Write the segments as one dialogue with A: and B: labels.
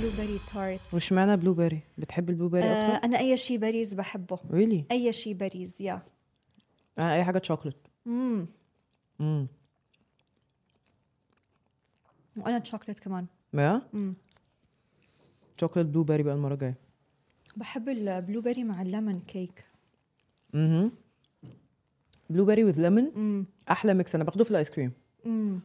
A: بلو بيري تارت
B: وش معنى بلو بيري بتحب البلو بيري
A: آه
B: اكتر
A: انا اي شيء باريز بحبه
B: ريلي
A: اي شيء باريز يا
B: انا اي حاجه شوكليت
A: امم
B: امم
A: وانا تشوكلت كمان
B: ما
A: امم
B: شوكليت بلو بيري بقى المره الجايه
A: بحب البلو بيري مع الليمون كيك
B: اها بلو بيري وذ ليمون
A: امم
B: احلى ميكس انا باخده في الايس كريم
A: امم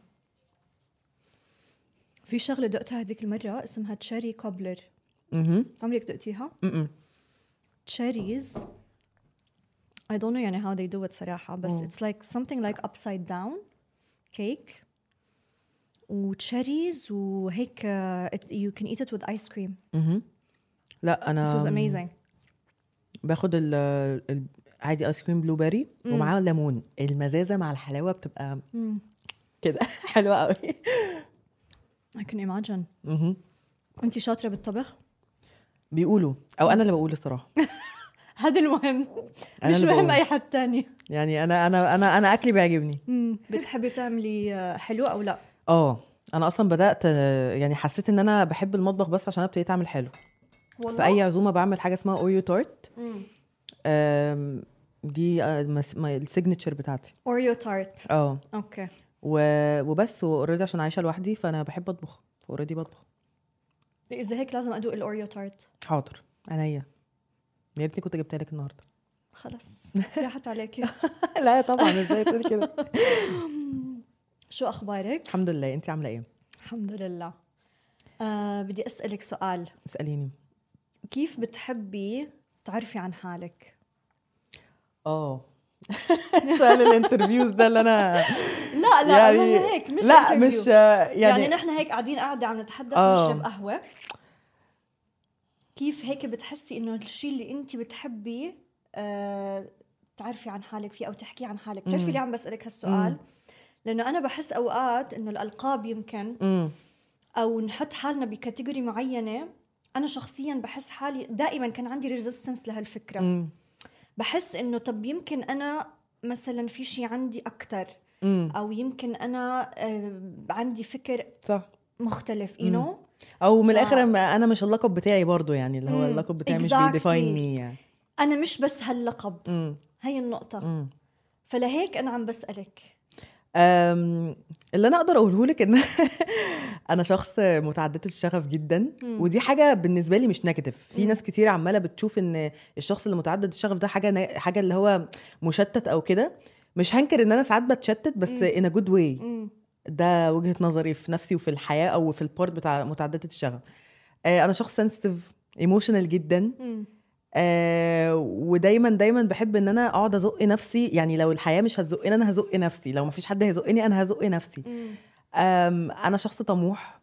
A: في شغله دقتها هذيك المره اسمها تشيري كوبلر
B: اها
A: عمرك دقتيها
B: امم
A: cherries I don't know يعني how they do it صراحة بس
B: مم.
A: it's like something like upside down cake وتشيريز وهيك uh, it, you can eat it with ice cream
B: اها لا
A: it
B: انا
A: was amazing
B: باخد ال ال- عادي ايس كريم بلو بيري
A: مم.
B: ومعاه ليمون المزازه مع الحلاوه بتبقى
A: مم.
B: كده حلوه قوي
A: I can imagine
B: اها
A: انت شاطرة بالطبخ
B: بيقولوا او انا اللي بقول الصراحه
A: هذا المهم
B: أنا
A: مش
B: اللي
A: مهم
B: بقول.
A: اي حد تاني
B: يعني انا انا انا انا اكلي بيعجبني
A: مم. بتحبي تعملي آه، حلو او لا
B: اه انا اصلا بدات آه، يعني حسيت ان انا بحب المطبخ بس عشان انا ابتديت اعمل حلو
A: والله
B: في اي عزومه بعمل حاجه اسمها اوريو تورت
A: مم.
B: آم، دي السيجنتشر بتاعتي
A: اوريو تارت
B: اه
A: اوكي
B: و- وبس واوريدي عشان عايشه لوحدي فانا بحب اطبخ اوريدي بطبخ
A: اذا هيك لازم ادوق الاوريو تارت
B: حاضر عينيا يا ريتني كنت جبتها لك النهارده
A: خلص راحت عليكي
B: لا طبعا ازاي تقولي كده
A: شو اخبارك
B: الحمد لله انت عامله ايه
A: الحمد لله آه بدي اسالك سؤال
B: اساليني
A: كيف بتحبي تعرفي عن حالك
B: اه سؤال الانترفيوز ده اللي انا
A: لا لا
B: يعني
A: يعني هيك مش
B: لا
A: interview.
B: مش آه،
A: يعني,
B: يعني,
A: يعني نحن هيك قاعدين قاعده عم نتحدث
B: آه.
A: ونشرب قهوه كيف هيك بتحسي انه الشيء اللي انت بتحبي آه تعرفي عن حالك فيه او تحكي عن حالك بتعرفي
B: مم.
A: ليه عم بسالك هالسؤال
B: مم.
A: لانه انا بحس اوقات انه الالقاب يمكن
B: امم
A: او نحط حالنا بكاتيجوري معينه انا شخصيا بحس حالي دائما كان عندي ريزيستنس لهالفكره
B: امم
A: بحس انه طب يمكن انا مثلا في شيء عندي اكثر
B: امم
A: او يمكن انا آه، عندي فكر
B: صح
A: مختلف يو
B: مم.
A: نو
B: او من
A: ف-
B: الاخر ما- انا مش اللقب بتاعي برضو يعني اللي هو
A: مم.
B: اللقب بتاعي مش
A: Exactly.
B: بيديفاين مي يعني
A: انا مش بس هاللقب
B: امم
A: هي النقطه
B: امم
A: فلهيك انا عم بسالك
B: أم، اللي انا اقدر اقوله لك ان انا شخص متعدده الشغف جدا
A: مم.
B: ودي حاجه بالنسبه لي مش نيجاتيف في
A: مم.
B: ناس كتير عماله بتشوف ان الشخص اللي متعدد الشغف ده حاجه نا- حاجه اللي هو مشتت او كده مش هنكر ان انا ساعات بتشتت بس
A: مم.
B: ان جود واي
A: مم.
B: ده وجهه نظري في نفسي وفي الحياه او في البارت بتاع متعدده الشغف آه، انا شخص سنسيتيف ايموشنال جدا
A: مم.
B: آه ودايما دايما بحب ان انا اقعد ازق نفسي يعني لو الحياه مش هتزقني انا هزق نفسي لو مفيش حد هيزقني انا هزق نفسي
A: مم.
B: آم انا شخص طموح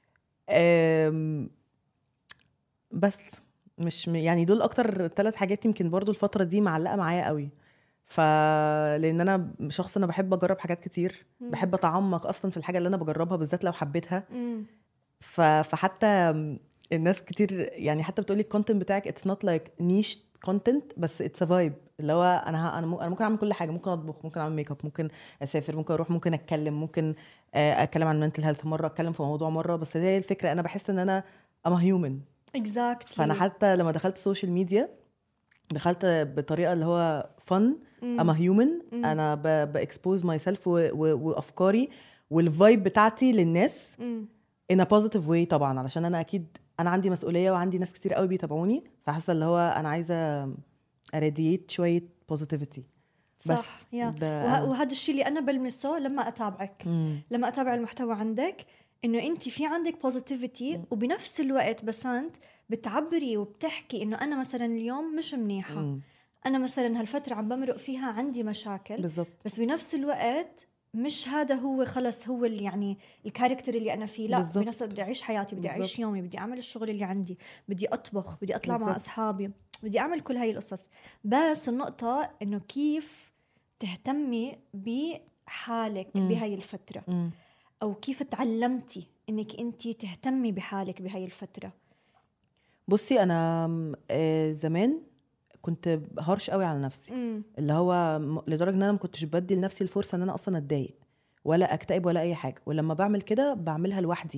B: آم بس مش م- يعني دول اكتر ثلاث حاجات يمكن برضو الفتره دي معلقه معايا قوي ف لان انا شخص انا بحب اجرب حاجات كتير
A: مم.
B: بحب اتعمق اصلا في الحاجه اللي انا بجربها بالذات لو حبيتها
A: مم.
B: ف... فحتى الناس كتير يعني حتى بتقولي الكونتنت بتاعك اتس نوت لايك نيش كونتنت بس اتس فايب اللي هو انا ه... انا م- انا ممكن اعمل كل حاجه ممكن اطبخ ممكن اعمل ميك اب ممكن اسافر ممكن اروح ممكن اتكلم ممكن آه، اتكلم عن منتل هيلث مره اتكلم في موضوع مره بس هي الفكره انا بحس ان انا ام هيومن
A: اكزاكتلي
B: فانا حتى لما دخلت السوشيال ميديا دخلت بطريقه اللي هو فن ام هيومن
A: مم.
B: انا باكسبوز ماي سيلف وافكاري والفايب بتاعتي للناس in a positive way طبعا علشان انا اكيد انا عندي مسؤوليه وعندي ناس كتير قوي بيتابعوني فحاسه اللي هو انا عايزه اراديت شويه positivity بس
A: صح يا
B: ده
A: وه-
B: أنا.
A: وهذا الشيء اللي انا بلمسه لما اتابعك
B: مم.
A: لما اتابع المحتوى عندك انه انت في عندك بوزيتيفيتي وبنفس الوقت بسنت بتعبري وبتحكي انه انا مثلا اليوم مش منيحه
B: مم.
A: انا مثلا هالفتره عم بمرق فيها عندي مشاكل
B: بالظبط
A: بس بنفس الوقت مش هذا هو خلص هو اللي يعني الكاركتر اللي انا فيه لا
B: بالظبط.
A: بنفس الوقت بدي اعيش حياتي بدي اعيش
B: بالظبط.
A: يومي بدي اعمل الشغل اللي عندي بدي اطبخ بدي اطلع مع
B: بالظبط.
A: اصحابي بدي اعمل كل هاي القصص بس النقطه انه كيف تهتمي بحالك
B: مم.
A: بهاي الفتره
B: مم.
A: او كيف تعلمتي انك انت تهتمي بحالك بهاي الفتره
B: بصي انا م- آه، زمان كنت هارش قوي على نفسي
A: امم
B: اللي هو م- لدرجه ان انا ما كنتش بدي لنفسي الفرصه ان انا اصلا اتضايق ولا اكتئب ولا اي حاجه ولما بعمل كده بعملها لوحدي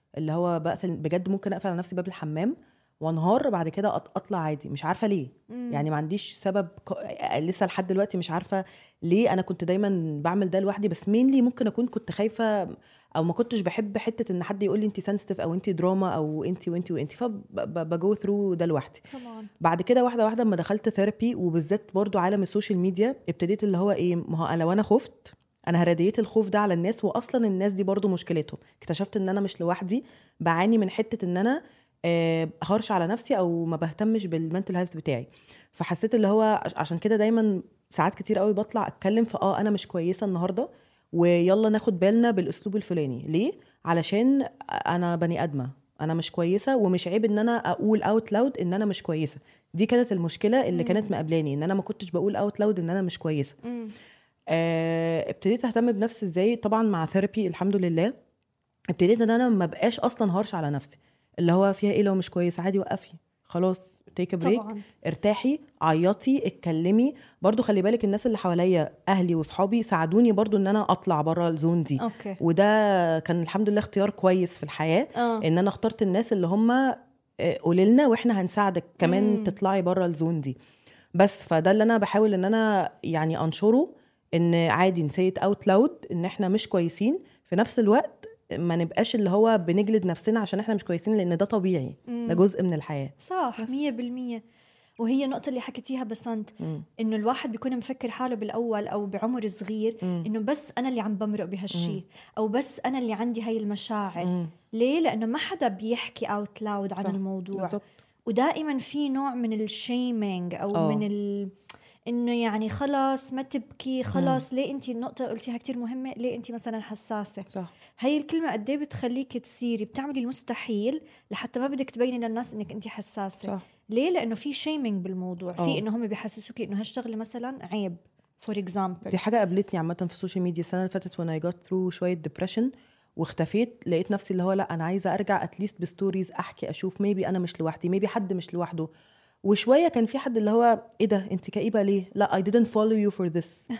B: اللي هو بقفل بجد ممكن اقفل على نفسي باب الحمام وانهار بعد كده أط- اطلع عادي مش عارفه ليه
A: مم.
B: يعني ما عنديش سبب ك... لسه لحد دلوقتي مش عارفه ليه انا كنت دايما بعمل ده لوحدي بس مينلي ممكن اكون كنت خايفه او ما كنتش بحب حته ان حد يقول لي انت سنسيتيف او انت دراما او انت وانت وانت فبجو ثرو ده لوحدي
A: طبعا
B: بعد كده واحده واحده لما دخلت ثيرابي وبالذات برضو عالم السوشيال ميديا ابتديت اللي هو ايه ما هو أنا لو انا خفت انا هراديت الخوف ده على الناس واصلا الناس دي برضو مشكلتهم اكتشفت ان انا مش لوحدي بعاني من حته ان انا آه، هرش على نفسي او ما بهتمش بالمنتل هيلث بتاعي فحسيت اللي هو عش- عشان كده دايما ساعات كتير قوي بطلع اتكلم في اه انا مش كويسه النهارده ويلا ناخد بالنا بالاسلوب الفلاني ليه علشان انا بني ادمه انا مش كويسه ومش عيب ان انا اقول اوت لاود ان انا مش كويسه دي كانت المشكله اللي
A: مم.
B: كانت مقابلاني ان انا ما كنتش بقول اوت لاود ان انا مش كويسه
A: مم.
B: آه، ابتديت اهتم بنفسي ازاي طبعا مع ثيرابي الحمد لله ابتديت ان انا ما بقاش اصلا هارش على نفسي اللي هو فيها ايه لو مش كويسه عادي وقفي خلاص تيك بريك
A: طبعا
B: ارتاحي عيطي اتكلمي برضو خلي بالك الناس اللي حواليا اهلي واصحابي ساعدوني برضو ان انا اطلع بره الزون دي
A: اوكي
B: وده كان الحمد لله اختيار كويس في الحياه
A: اه
B: ان انا اخترت الناس اللي هم قولي لنا واحنا هنساعدك كمان
A: مم.
B: مم. تطلعي بره الزون دي بس فده اللي انا بحاول ان انا يعني انشره ان عادي نسيت اوت لاود ان احنا مش كويسين في نفس الوقت ما نبقاش اللي هو بنجلد نفسنا عشان احنا مش كويسين لان ده طبيعي
A: مم.
B: ده جزء من الحياه
A: صح
B: بس.
A: مية بالمية وهي النقطة اللي حكيتيها بسنت
B: مم.
A: انه الواحد بيكون مفكر حاله بالاول او بعمر صغير
B: مم.
A: انه بس انا اللي عم بمرق بهالشيء او بس انا اللي عندي هاي المشاعر
B: مم.
A: ليه لانه ما حدا بيحكي اوت لاود عن
B: صح.
A: الموضوع
B: بالظبط
A: ودائما في نوع من الشيمينج او
B: آه.
A: من ال... انه يعني خلص ما تبكي خلص ليه انت النقطه قلتيها كتير مهمه ليه انت مثلا حساسه
B: صح
A: هاي الكلمه قد ايه بتخليك تصيري بتعملي المستحيل لحتى ما بدك تبيني للناس انك انت حساسه
B: صح
A: ليه لانه في شيمينج بالموضوع في
B: آه.
A: انه هم بيحسسوكي انه هالشغله مثلا عيب فور اكزامبل
B: دي حاجه قابلتني عامه في السوشيال ميديا السنه اللي فاتت وانا جات ثرو شويه ديبريشن واختفيت لقيت نفسي اللي هو لا انا عايزه ارجع اتليست بستوريز احكي اشوف ميبي انا مش لوحدي ميبي حد مش لوحده وشويه كان في حد اللي هو ايه ده انت كئيبه ليه لا I didn't follow you for this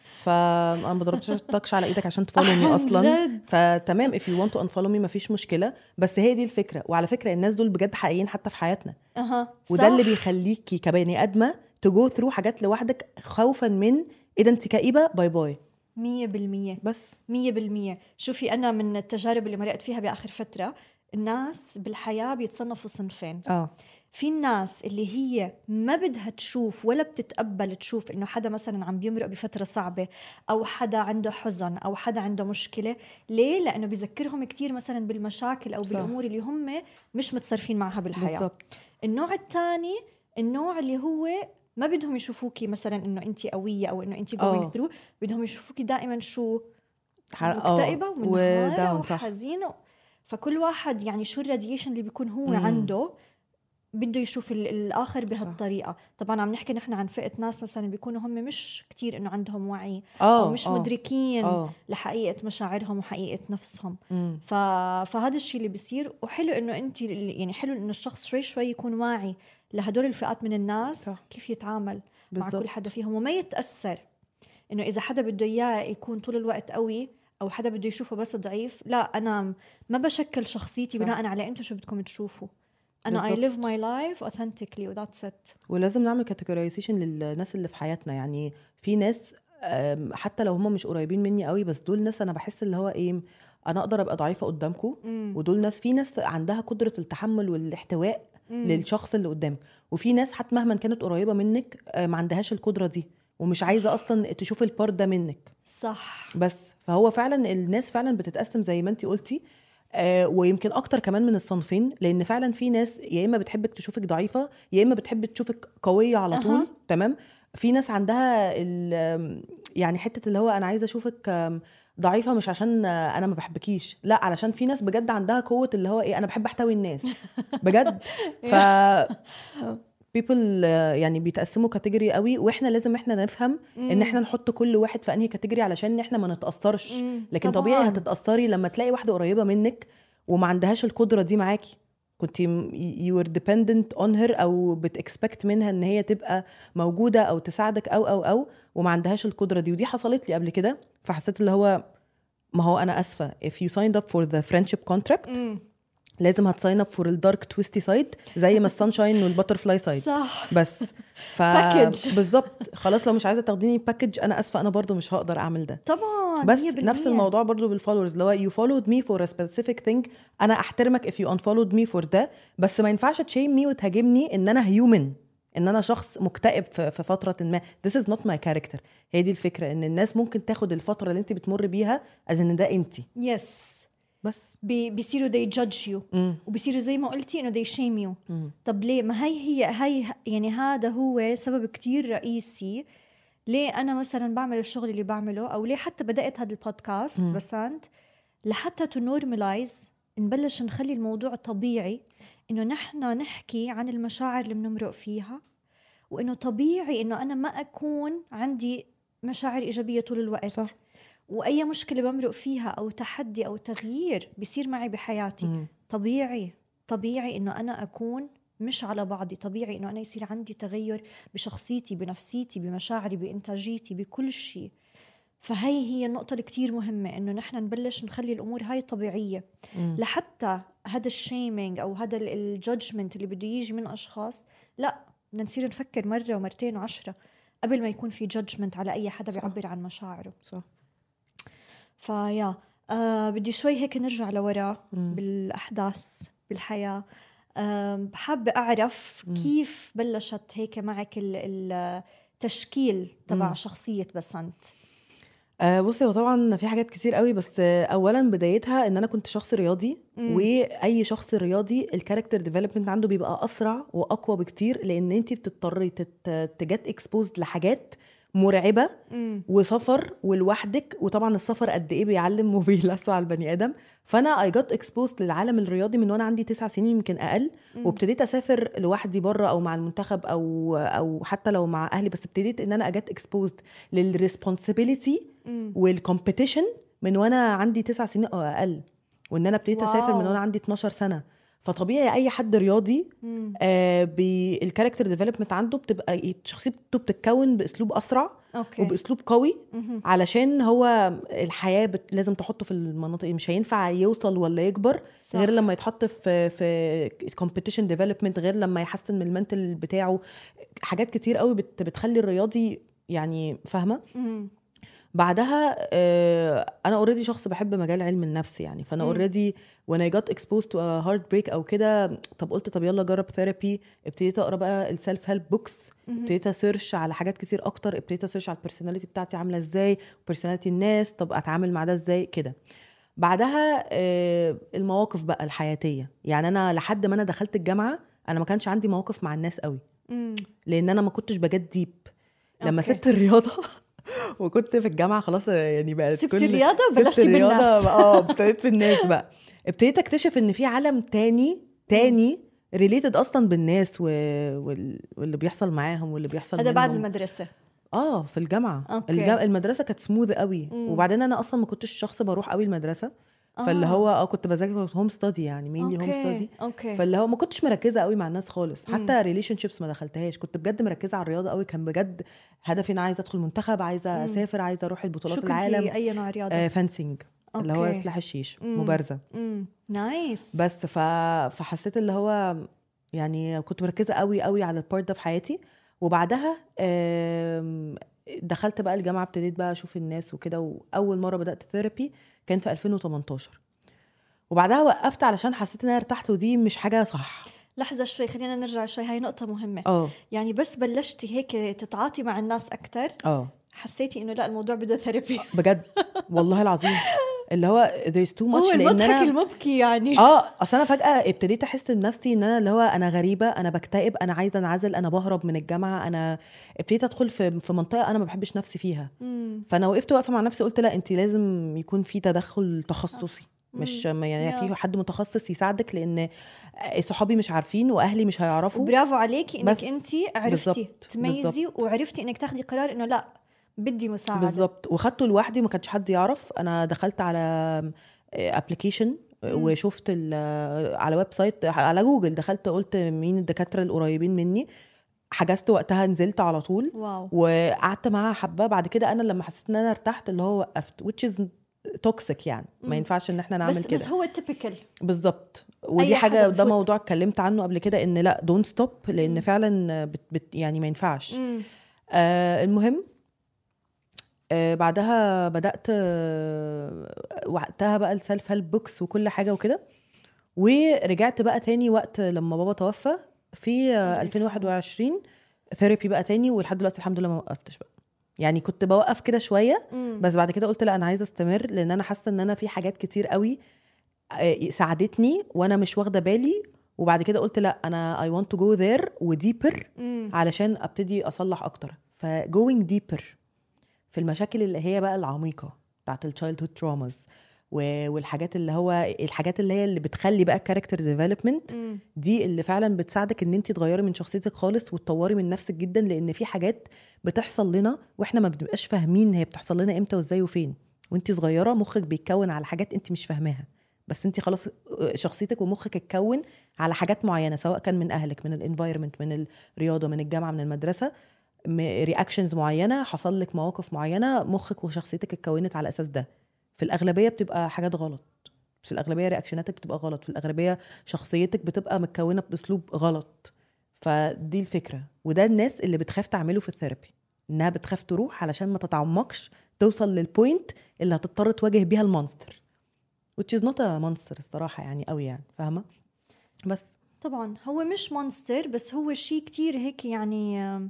B: فانا ما ضربتكش على ايدك عشان تفولو
A: عن
B: اصلا
A: جد.
B: فتمام if you want to unfollow me مفيش مشكله بس هي دي الفكره وعلى فكره الناس دول بجد حقيقيين حتى في حياتنا
A: اها
B: وده اللي
A: صح.
B: بيخليكي كبني ادمه تجو ثرو حاجات لوحدك خوفا من ايه ده انت كئيبه باي باي
A: مية بالمية
B: بس
A: مية بالمية شوفي أنا من التجارب اللي مرقت فيها بآخر فترة الناس بالحياة بيتصنفوا صنفين
B: اه
A: في الناس اللي هي ما بدها تشوف ولا بتتقبل تشوف انه حدا مثلا عم بيمرق بفتره صعبه او حدا عنده حزن او حدا عنده مشكله ليه لانه بيذكرهم كتير مثلا بالمشاكل او
B: صح.
A: بالامور اللي هم مش متصرفين معها بالحياه
B: بالظبط
A: النوع الثاني النوع اللي هو ما بدهم يشوفوكي مثلا انه انت قويه او انه انت
B: آه.
A: جوينج ثرو بدهم يشوفوكي دائما شو
B: ح- آه،
A: مكتئبه ومنهاره
B: وداون صح
A: وحزينه فكل واحد يعني شو الراديشن اللي بيكون هو
B: مم.
A: عنده بده يشوف ال- الاخر بهالطريقه طبعا عم نحكي نحن عن فئه ناس مثلا بيكونوا هم مش كتير انه عندهم وعي
B: اه
A: او مش
B: آه،
A: مدركين
B: اه
A: لحقيقه مشاعرهم وحقيقه نفسهم
B: مم.
A: ف... فهذا الشيء اللي بيصير وحلو انه انت يعني حلو انه الشخص شوي شوي يكون واعي لهدول الفئات من الناس
B: صح.
A: كيف يتعامل مع
B: بالظبط
A: كل حدا فيهم وما يتاثر انه اذا حدا بده اياه يكون طول الوقت قوي او حدا بده يشوفه بس ضعيف لا انا ما بشكل شخصيتي
B: صح.
A: بناء على انتم شو بدكم تشوفوا انا اي
B: بالظبط.
A: ليف ماي لايف اوثنتيكلي وذاتس ات
B: ولازم نعمل كاتيجورايزيشن للناس اللي في حياتنا يعني في ناس آم، حتى لو هم مش قريبين مني قوي بس دول ناس انا بحس اللي هو ايه انا اقدر ابقى ضعيفه قدامكم ودول ناس في ناس عندها قدره التحمل والاحتواء للشخص اللي قدامك وفي ناس حتى مهما كانت قريبه منك آه، ما عندهاش القدره دي ومش
A: صح.
B: عايزه اصلا تشوف البارت ده منك
A: صح
B: بس فهو فعلا الناس فعلا بتتقسم زي ما انت قلتي آه ويمكن اكتر كمان من الصنفين لان فعلا في ناس يا اما بتحبك تشوفك ضعيفه يا اما بتحب تشوفك قويه على طول
A: أها.
B: تمام في ناس عندها ال- يعني حته اللي هو انا عايزه اشوفك آم، ضعيفه مش عشان آه، انا ما بحبكيش لا علشان في ناس بجد عندها قوه اللي هو ايه انا بحب احتوي الناس بجد ف people آه، يعني بيتقسموا كاتيجوري قوي واحنا لازم احنا نفهم ان احنا نحط كل واحد في انهي كاتيجوري علشان احنا ما نتاثرش
A: مم.
B: لكن
A: طبعاً.
B: طبيعي هتتاثري لما تلاقي واحده قريبه منك وما عندهاش القدره دي معاكي كنت يو ار ديبندنت اون هير او بتكسبكت منها ان هي تبقى موجوده او تساعدك او او او وما عندهاش القدره دي ودي حصلت لي قبل كده فحسيت اللي هو ما هو انا اسفه if you signed up for the friendship contract
A: مم.
B: لازم هتساين اب فور الدارك تويستي سايد زي ما السانشاين والباترفلاي سايد
A: صح
B: بس ف
A: Package.
B: بالظبط خلاص لو مش عايزه تاخديني باكج انا اسفه انا برضو مش هقدر اعمل ده
A: طبعا
B: بس
A: 100%
B: نفس الموضوع برضو بالفولورز اللي هو you followed me for a specific thing انا احترمك if you unfollowed me for ده بس ما ينفعش تشيم مي وتهاجمني ان انا هيومن ان انا شخص مكتئب في في فتره ما this is not my character هي دي الفكره ان الناس ممكن تاخد الفتره اللي انت بتمر بيها از ان ده انت
A: يس
B: بس
A: بي بيصيروا they judge you
B: مم.
A: وبصيروا زي ما قلتي انه they shame you طب ليه ما هي هي هي يعني هذا هو سبب كتير رئيسي ليه انا مثلا بعمل الشغل اللي بعمله او ليه حتى بدات هذا البودكاست بسنت لحتى تو نورماليز نبلش نخلي الموضوع طبيعي انه نحن نحكي عن المشاعر اللي بنمرق فيها وانه طبيعي انه انا ما اكون عندي مشاعر ايجابيه طول الوقت
B: صح.
A: واي مشكله بمرق فيها او تحدي او تغيير بيصير معي بحياتي
B: مم.
A: طبيعي طبيعي انه انا اكون مش على بعضي طبيعي انه انا يصير عندي تغير بشخصيتي بنفسيتي بمشاعري بانتاجيتي بكل شيء فهي هي النقطة اللي كتير مهمة إنه نحن نبلش نخلي الأمور هاي طبيعية
B: مم.
A: لحتى هذا الشيمينج أو هذا الجادجمنت اللي بده يجي من أشخاص لا بدنا نصير نفكر مرة ومرتين وعشرة قبل ما يكون في جادجمنت على أي حدا
B: صح.
A: بيعبر عن مشاعره
B: صح
A: فيا آه بدي شوي هيك نرجع لورا
B: مم.
A: بالاحداث بالحياه آه حابه اعرف
B: مم.
A: كيف بلشت هيك معك ال- التشكيل تبع
B: مم.
A: شخصيه بسنت
B: آه بصي هو طبعا في حاجات كتير قوي بس آه اولا بدايتها ان انا كنت شخص رياضي
A: مم.
B: واي شخص رياضي الكاركتر ديفلوبمنت عنده بيبقى اسرع واقوى بكتير لان انت بتضطري تت- تجت اكسبوزد لحاجات مرعبه وسفر ولوحدك وطبعا السفر قد ايه بيعلم وبيلسع على البني ادم فانا اي جت اكسبوزد للعالم الرياضي من وانا عندي تسع سنين يمكن اقل
A: مم.
B: وابتديت اسافر لوحدي بره او مع المنتخب او او حتى لو مع اهلي بس ابتديت ان انا اجت اكسبوزد للريسبونسبيلتي
A: مم.
B: والكومبيتيشن من وانا عندي تسع سنين او اقل وان انا ابتديت اسافر من
A: واو.
B: وانا عندي 12 سنه فطبيعي اي حد رياضي
A: مم.
B: آه بالكاركتر ديفلوبمنت عنده بتبقى شخصيته بتتكون باسلوب اسرع
A: اوكي
B: وباسلوب قوي
A: مهم.
B: علشان هو الحياه بت... لازم تحطه في المناطق مش هينفع يوصل ولا يكبر
A: صح.
B: غير لما يتحط في في كومبيتيشن ديفلوبمنت غير لما يحسن من المنتل بتاعه حاجات كتير قوي بت... بتخلي الرياضي يعني فاهمه
A: مم.
B: بعدها آه، انا اوريدي شخص بحب مجال علم النفس يعني فانا
A: مم.
B: اوريدي when I got exposed to a heartbreak او كده طب قلت طب يلا جرب ثيرابي ابتديت اقرا بقى السيلف هيلب بوكس
A: مهم.
B: ابتديت اسيرش على حاجات كتير اكتر ابتديت اسيرش على البرسوناليتي بتاعتي عامله ازاي وبرسوناليتي الناس طب اتعامل مع ده ازاي كده بعدها آه، المواقف بقى الحياتيه يعني انا لحد ما انا دخلت الجامعه انا ما كانش عندي مواقف مع الناس قوي
A: مم.
B: لان انا ما كنتش بجد ديب لما
A: أوكي.
B: سبت الرياضه وكنت في الجامعه خلاص يعني بقت
A: سبت
B: كل
A: الرياضة
B: سبت
A: وبلشتي
B: الرياضة
A: بالناس.
B: بقى- اه ابتديت في الناس بقى ابتديت اكتشف ان في عالم تاني تاني ريليتد اصلا بالناس و... وال... واللي بيحصل معاهم واللي بيحصل
A: هذا بعد
B: منهم.
A: المدرسه
B: اه في الجامعه
A: أوكي.
B: الجام... المدرسه كانت سموث قوي
A: مم.
B: وبعدين انا اصلا ما كنتش شخص بروح قوي المدرسه فاللي
A: آه.
B: هو اه كنت بذاكر هوم ستادي يعني مينلي هوم ستادي
A: اوكي اوكي
B: فاللي هو ما كنتش مركزه قوي مع الناس خالص
A: مم.
B: حتى ريليشن شيبس ما دخلتهاش كنت بجد مركزه على الرياضه قوي كان بجد هدفي ان انا عايزه ادخل منتخب عايزه
A: مم.
B: اسافر عايزه اروح البطولات
A: شو
B: العالم
A: كنتي اي نوع رياضه
B: آه فانسينج اللي هو
A: أوكي.
B: سلاح الشيش
A: مم.
B: مبارزه
A: امم نايس
B: بس ف... فحسيت اللي هو يعني كنت مركزه قوي قوي على البارت ده في حياتي وبعدها آم، دخلت بقى الجامعه ابتديت بقى اشوف الناس وكده واول مره بدات ثيرابي كان في 2018 وبعدها وقفت علشان حسيت ان انا ارتحت ودي مش حاجه صح
A: لحظه شوي خلينا نرجع شوي هاي نقطه مهمه
B: اه
A: يعني بس بلشتي هيك تتعاطي مع الناس اكثر
B: اه
A: حسيتي انه لا الموضوع بده ثيرابي
B: بجد والله العظيم اللي هو there's too
A: هو
B: much لان
A: المضحك
B: انا
A: المبكي يعني
B: اه اصل انا فجاه ابتديت احس بنفسي ان انا اللي هو انا غريبه انا بكتئب انا عايزه انعزل انا بهرب من الجامعه انا ابتديت ادخل في في منطقه انا ما بحبش نفسي فيها
A: مم.
B: فانا وقفت واقفه مع نفسي قلت لا انت لازم يكون في تدخل تخصصي مش
A: مم.
B: يعني
A: يا.
B: في حد متخصص يساعدك لان صحابي مش عارفين واهلي مش هيعرفوا
A: وبرافو عليكي انك
B: بس
A: انت عرفتي
B: بالظبط،
A: تميزي
B: بالظبط.
A: وعرفتي انك تاخدي قرار انه لا بدي مساعده
B: بالظبط وخدته لوحدي وما كانش حد يعرف انا دخلت على ابلكيشن وشفت ال- على ويب سايت على جوجل دخلت قلت مين الدكاتره القريبين مني حجزت وقتها نزلت على طول
A: واو
B: وقعدت معاها حبه بعد كده انا لما حسيت ان انا ارتحت اللي هو وقفت which is توكسيك يعني ما
A: مم.
B: ينفعش ان احنا نعمل
A: بس
B: كده
A: بس هو تيبيكال
B: بالظبط ودي
A: أي
B: حاجه
A: حدا
B: ده
A: بفوت.
B: موضوع اتكلمت عنه قبل كده ان لا دونت ستوب لان
A: مم.
B: فعلا بت بت يعني ما ينفعش آه المهم آه بعدها بدات آه وقتها بقى السيلف هيلب بوكس وكل حاجه وكده ورجعت بقى تاني وقت لما بابا توفى في آه
A: الله
B: 2021 ثيرابي بقى تاني ولحد دلوقتي الحمد لله ما وقفتش بقى يعني كنت بوقف كده شويه بس بعد كده قلت لا انا عايزه استمر لان انا حاسه ان انا في حاجات كتير قوي آه، ساعدتني وانا مش واخده بالي وبعد كده قلت لا انا I want to go there وديبر علشان ابتدي اصلح اكتر فجوينج ديبر في المشاكل اللي هي بقى العميقه بتاعت التشايلد هود ترaumas والحاجات اللي هو الحاجات اللي هي اللي بتخلي بقى الكاركتر ديفلوبمنت دي اللي فعلا بتساعدك ان انت تغيري من شخصيتك خالص وتطوري من نفسك جدا لان في حاجات بتحصل لنا واحنا ما بنبقاش فاهمين هي بتحصل لنا امتى وازاي وفين وانت صغيره مخك بيتكون على حاجات انت مش فاهماها بس انت خلاص شخصيتك ومخك اتكون على حاجات معينه سواء كان من اهلك من الانفايرمنت من الرياضه من الجامعه من المدرسه رياكشنز معينه حصل لك مواقف معينه مخك وشخصيتك اتكونت على اساس ده في الاغلبيه بتبقى حاجات غلط في الاغلبيه رياكشناتك بتبقى غلط في الاغلبيه شخصيتك بتبقى متكونه باسلوب غلط فدي الفكره وده الناس اللي بتخاف تعمله في الثيرابي انها بتخاف تروح علشان ما تتعمقش توصل للبوينت اللي هتضطر تواجه بيها المونستر which is not a monster الصراحه يعني قوي يعني فاهمه بس
A: طبعا هو مش مونستر بس هو شيء كتير هيك يعني آم،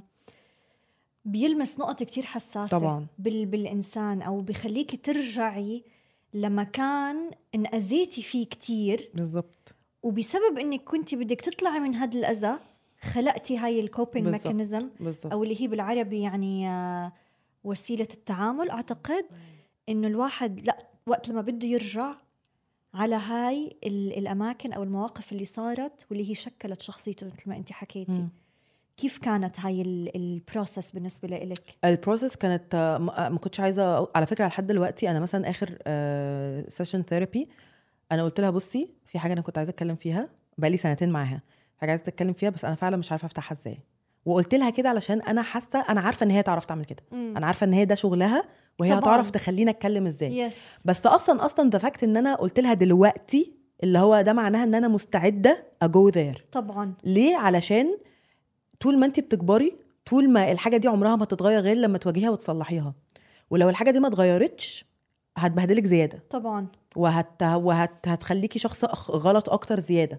A: بيلمس نقط كتير حساسة
B: طبعاً.
A: بال بالإنسان أو بخليكي ترجعي لمكان انأذيتي فيه كتير
B: بالظبط
A: وبسبب انك كنت بدك تطلعي من هذا الاذى خلقتي هاي الكوبينج
B: بالضبط.
A: ميكانيزم
B: بالظبط
A: او اللي هي بالعربي يعني آه، وسيله التعامل اعتقد انه الواحد لا وقت لما بده يرجع على هاي ال- الاماكن او المواقف اللي صارت واللي هي شكلت شخصيته مثل ما انت حكيتي
B: مم.
A: كيف كانت هاي البروسس بالنسبه لإلك
B: البروسيس كانت آه، ما ما كنتش عايزه على فكره لحد دلوقتي انا مثلا اخر سيشن ثيرابي انا قلت لها بصي في حاجه انا كنت عايزه اتكلم فيها بقالي سنتين معاها حاجه عايزه اتكلم فيها بس انا فعلا مش عارفه افتحها ازاي وقلت لها كده علشان انا حاسه انا عارفه ان هي تعرف تعمل كده
A: مم.
B: انا عارفه ان هي ده شغلها وهي
A: طبعاً.
B: هتعرف تخليني اتكلم ازاي
A: يس
B: بس اصلا اصلا ده فاكت ان انا قلت لها دلوقتي اللي هو ده معناها ان انا مستعده اجو ذير
A: طبعا
B: ليه علشان طول ما انت بتكبري طول ما الحاجه دي عمرها ما تتغير غير لما تواجهيها وتصلحيها ولو الحاجه دي ما اتغيرتش هتبهدلك زياده
A: طبعا
B: وهت وهت هتخليكي شخص أخ- غلط اكتر زياده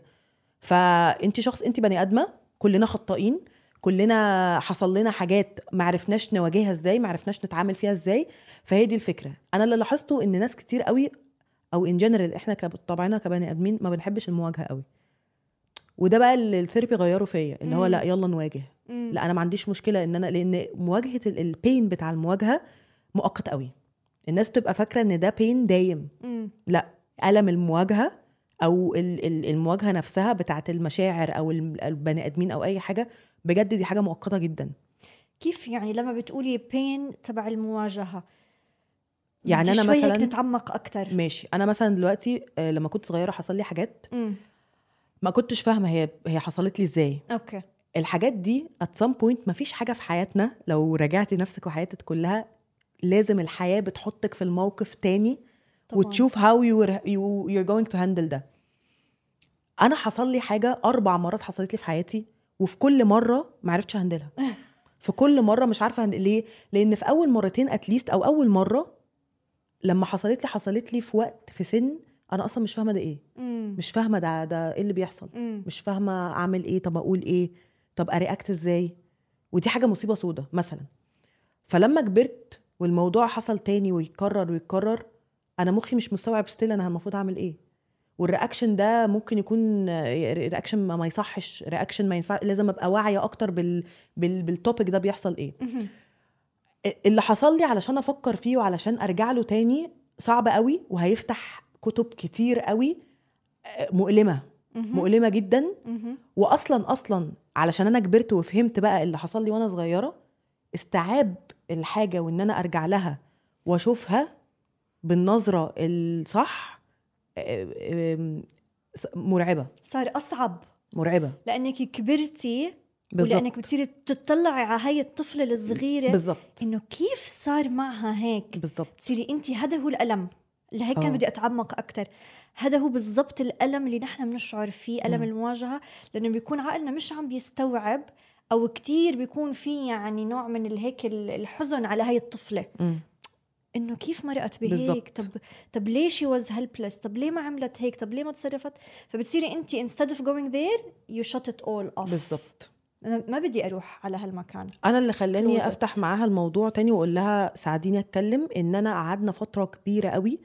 B: فانت شخص انت بني ادمه كلنا خطائين كلنا حصل لنا حاجات ما عرفناش نواجهها ازاي ما عرفناش نتعامل فيها ازاي فهي دي الفكره انا اللي لاحظته ان ناس كتير قوي او ان جنرال احنا كطبعنا كبني ادمين ما بنحبش المواجهه قوي وده بقى اللي الثيرابي غيره فيا اللي هو
A: مم.
B: لا يلا نواجه
A: مم.
B: لا انا ما عنديش مشكله ان انا لان مواجهه البين بتاع المواجهه مؤقت قوي الناس بتبقى فاكره ان ده بين دايم
A: مم.
B: لا ألم المواجهة أو ال- ال- المواجهة نفسها بتاعت المشاعر أو الم- البني آدمين أو أي حاجة بجد دي حاجة مؤقتة جدا
A: كيف يعني لما بتقولي بين تبع المواجهة
B: يعني
A: بدي
B: أنا
A: شوي هيك
B: مثلا
A: نتعمق أكتر
B: ماشي أنا مثلا دلوقتي آه، لما كنت صغيرة حصل لي حاجات
A: امم
B: ما كنتش فاهمة هي هي حصلت لي إزاي
A: اوكي
B: الحاجات دي at some point ما فيش حاجة في حياتنا لو راجعتي نفسك وحياتك كلها لازم الحياة بتحطك في الموقف تاني
A: طبعاً.
B: وتشوف how you were, you, you're going to handle ده انا حصل لي حاجه اربع مرات حصلت لي في حياتي وفي كل مره ما عرفتش هندلها في كل مره مش عارفه هندل ليه لان في اول مرتين اتليست او اول مره لما حصلت لي حصلت لي في وقت في سن انا اصلا مش فاهمه ده ايه
A: امم
B: مش فاهمه ده ده ايه اللي بيحصل
A: امم
B: مش فاهمه اعمل ايه طب اقول ايه طب ارياكت ازاي ودي حاجه مصيبه سودة مثلا فلما كبرت والموضوع حصل تاني ويتكرر ويتكرر انا مخي مش مستوعب ستيل انا المفروض اعمل ايه والرياكشن ده ممكن يكون رياكشن ما ما يصحش رياكشن ما ينفع لازم ابقى واعيه اكتر بال... بال... بالتوبيك ده بيحصل ايه
A: مهم.
B: اللي حصل لي علشان افكر فيه وعلشان ارجع له تاني صعب قوي وهيفتح كتب كتير قوي آه، مؤلمه
A: مهم.
B: مؤلمه جدا
A: مهم.
B: واصلا اصلا علشان انا كبرت وفهمت بقى اللي حصل لي وانا صغيره استيعاب الحاجه وان انا ارجع لها واشوفها بالنظره الصح آه، آم، مرعبه
A: صار أصعب
B: مرعبه
A: لأنك كبرتي
B: بالظبط
A: ولأنك بتصيري تطلعي على هاي الطفلة الصغيرة
B: بالظبط
A: إنه كيف صار معها هيك
B: بالظبط
A: تصيري أنت هذا هو الألم لهيك كان
B: آه.
A: بدي اتعمق اكثر هذا هو بالضبط الالم اللي نحن بنشعر فيه الم
B: مم.
A: المواجهه لانه بيكون عقلنا مش عم بيستوعب او كتير بيكون في يعني نوع من ال- هيك ال- الحزن على هاي الطفله
B: مم.
A: انه كيف مرقت بهيك
B: بالضبط.
A: طب طب ليه شي واز هيلبلس طب ليه ما عملت هيك طب ليه ما تصرفت فبتصيري انت instead of going there you shut it all off
B: بالظبط
A: أنا ما بدي اروح على هالمكان
B: انا اللي خلاني
A: Closet.
B: افتح معاها الموضوع تاني واقول لها ساعديني اتكلم ان انا قعدنا فتره كبيره قوي